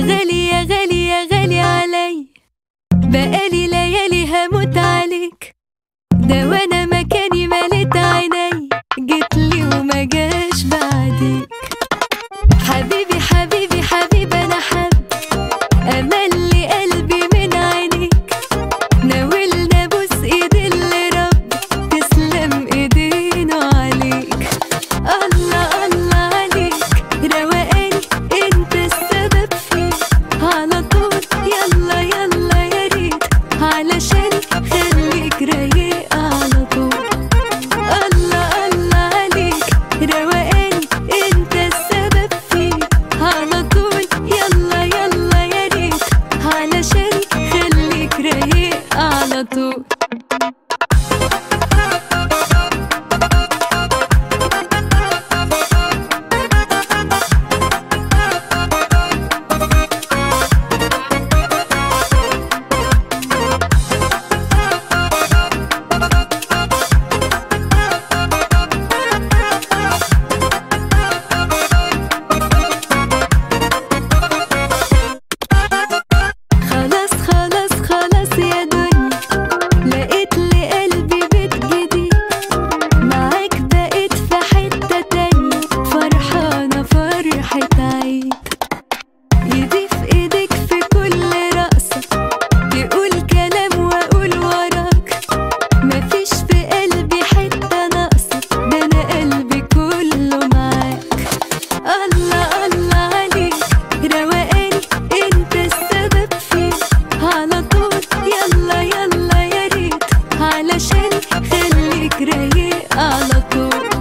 غالي يا غالي يا غالي علي بقالي ليالي هموت عليك ده وانا مكاني مليت عيني جيتلي وما جاش بعديك حبيبي حبيبي حبيبي انا حب املي قلبي من عينيك ناولنا بوس ايد اللي رب تسلم ايدينا عليك الله الله عليك روقاني انت السبب فيه على طول يلا يلا يا ريت علشان خليك رايق على طول الله الله عليك روقاني انت السبب فيه على طول يلا يلا يا ريت علشان خليك رايق على طول خلاص خلاص خلاص يا دنيا لقيت لي قلبي بيت جديد معاك بقيت في حتة تانية فرحانة فرحة عيد ايدي في ايدك في كل رقصة تقول كلام واقول وراك مفيش في قلبي حتة ناقصة ده انا قلبي كله معاك الله الله عليك روقاني انت السبب فيه على طول يلا يلا يا ريت علشان خليك رايق على طول